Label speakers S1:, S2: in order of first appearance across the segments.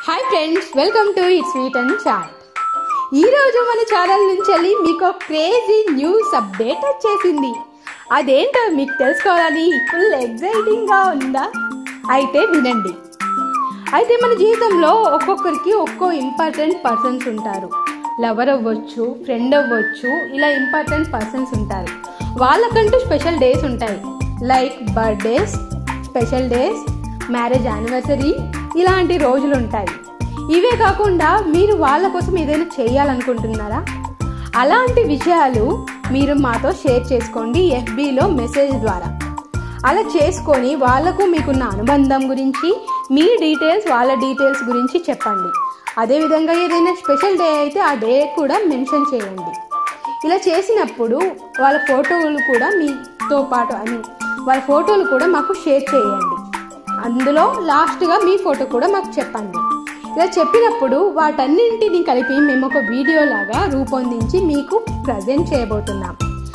S1: hi friends welcome to it sweet and chat ఈరోజు మన channel నుంచి వెళ్ళి మీకు క్రేజీ న్యూస్ అప్డేట్ వచ్చేసింది అదేంటో మీకు తెలుసుకోవాలని ఫుల్ ఎగ్జైటింగ్గా ఉందా అయితే వినండి అయితే మన జీవితంలో ఒక్కొక్కరికి ఒక్కో ఇంపార్టెంట్ పర్సన్స్ ఉంటారు లవర్ అవ్వచ్చు ఫ్రెండ్ అవ్వచ్చు ఇలా ఇంపార్టెంట్ పర్సన్స్ ఉంటారు వాళ్ళకంటూ స్పెషల్ డేస్ ఉంటాయి like birthdays special days marriage anniversary ఇలాంటి రోజులు ఉంటాయి ఇవే కాకుండా మీరు వాళ్ళ కోసం ఏదైనా చేయాలనుకుంటున్నారా అలాంటి విషయాలు మీరు మాతో షేర్ చేసుకోండి ఎఫ్బీలో మెసేజ్ ద్వారా అలా చేసుకొని వాళ్ళకు మీకున్న అనుబంధం గురించి మీ డీటెయిల్స్ వాళ్ళ డీటెయిల్స్ గురించి చెప్పండి అదేవిధంగా ఏదైనా స్పెషల్ డే అయితే ఆ డే కూడా మెన్షన్ చేయండి ఇలా చేసినప్పుడు వాళ్ళ ఫోటోలు కూడా మీతో పాటు ఐ మీన్ వాళ్ళ ఫోటోలు కూడా మాకు షేర్ చేయండి అందులో లాస్ట్గా మీ ఫోటో కూడా మాకు చెప్పండి ఇలా చెప్పినప్పుడు వాటన్నింటిని కలిపి మేము ఒక వీడియో లాగా రూపొందించి మీకు ప్రజెంట్ చేయబోతున్నాం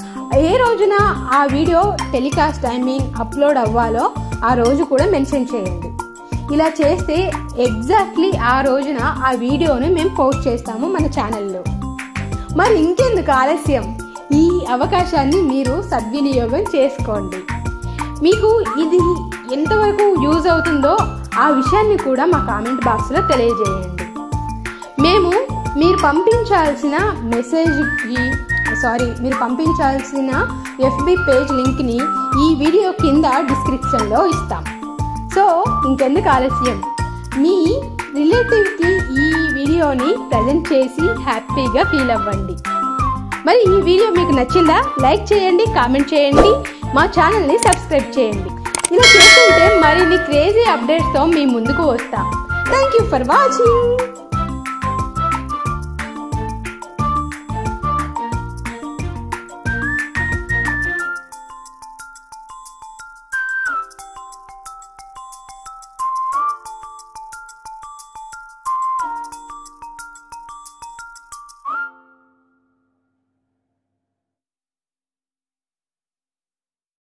S1: ఏ రోజున ఆ video telecast I mean upload అవ్వాలో ఆ రోజు కూడా మెన్షన్ చేయండి ఇలా చేస్తే ఎగ్జాక్ట్లీ ఆ రోజున ఆ వీడియోని మేము పోస్ట్ చేస్తాము మన ఛానల్లో మరి ఇంకెందుకు ఆలస్యం ఈ అవకాశాన్ని మీరు సద్వినియోగం చేసుకోండి మీకు ఇది ఎంతవరకు యూజ్ అవుతుందో ఆ విషయాన్ని కూడా మా కామెంట్ బాక్స్లో తెలియజేయండి మేము మీరు పంపించాల్సిన మెసేజ్కి సారీ మీరు పంపించాల్సిన ఎఫ్బి పేజ్ లింక్ని ఈ వీడియో కింద డిస్క్రిప్షన్లో ఇస్తాం సో ఇంకెందుకు ఆలస్యం మీ రిలేటివ్కి ఈ వీడియోని ప్రజెంట్ చేసి హ్యాపీగా ఫీల్ అవ్వండి మరి ఈ వీడియో మీకు నచ్చిందా లైక్ చేయండి కామెంట్ చేయండి మా ఛానల్ని సబ్స్క్రైబ్ చేయండి ఇలా చేస్తుంటే మరిన్ని క్రేజీ అప్డేట్స్తో మీ ముందుకు వస్తాం థ్యాంక్ యూ ఫర్ వాచింగ్